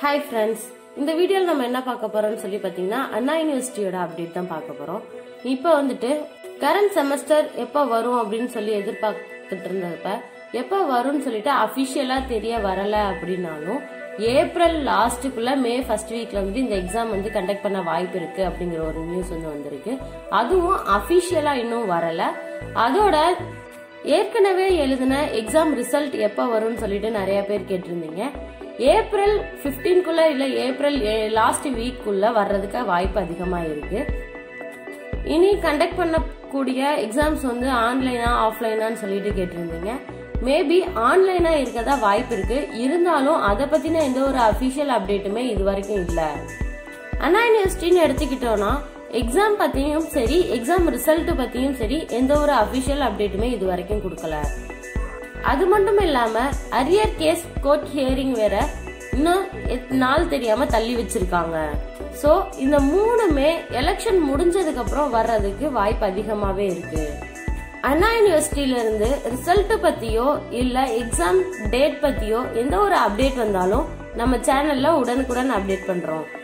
hi friends இந்த வீடியோவில் நம்ம என்ன பார்க்க போறோம்னு சொல்லி பார்த்தீங்கன்னா அண்ணா யூனிவர்சிட்டியோட அப்டேட் தான் பார்க்க போறோம் இப்போ வந்துட்டு கரண்ட் செமஸ்டர் எப்போ வரும் அப்படின்னு சொல்லி எதிர்பார்த்துட்டு இருந்தப்ப எப்போ வரும்னு சொல்லிட்டு அஃபிஷியலாக தெரிய வரல அப்படின்னாலும் ஏப்ரல் லாஸ்ட்டுக்குள்ள மே ஃபர்ஸ்ட் வீக்ல வந்து இந்த எக்ஸாம் வந்து கண்டக்ட் பண்ண வாய்ப்பு இருக்கு அப்படிங்கிற ஒரு நியூஸ் வந்து வந்திருக்கு அதுவும் அஃபிஷியலா இன்னும் வரல அதோட ஏற்கனவே எழுதின எக்ஸாம் ரிசல்ட் எப்போ வரும்னு சொல்லிட்டு நிறைய பேர் கேட்டிருந்தீங்க ஏப்ரல் 15 குள்ள இல்ல ஏப்ரல் லாஸ்ட் வீக்குள்ள வர்றதுக்கு வாய்ப்பு அதிகமா இருக்கு இனி கண்டக்ட் பண்ணக்கூடிய எக்ஸாம்ஸ் வந்து ஆன்லைனா ஆஃப்லைனான்னு சொல்லிட்டு கேட்டிருந்தீங்க மேபி ஆன்லைனா இருக்கதா வாய்ப்பு இருக்கு இருந்தாலும் அதை பத்தின எந்த ஒரு அபிஷியல் அப்டேட்டுமே இது வரைக்கும் இல்ல அண்ணா யூனிவர்சிட்டின்னு எடுத்துக்கிட்டோம்னா எக்ஸாம் பத்தியும் சரி எக்ஸாம் ரிசல்ட் பத்தியும் சரி எந்த ஒரு அபிஷியல் அப்டேட்டுமே இது வரைக்கும் கொடுக்கல அது மட்டும் இல்லாம அரியர் கேஸ் கோர்ட் ஹியரிங் வேற இன்னும் எத்- நாள் தெரியாம தள்ளி வச்சிருக்காங்க சோ இந்த மூணுமே எலெக்ஷன் முடிஞ்சதுக்கு அப்புறம் வர்றதுக்கு வாய்ப்பு அதிகமாவே இருக்கு அண்ணா யூனிவர்சிட்டியில இருந்து ரிசல்ட் பத்தியோ இல்ல எக்ஸாம் டேட் பத்தியோ எந்த ஒரு அப்டேட் வந்தாலும் நம்ம சேனல்ல உடனுக்குடன் அப்டேட் பண்றோம்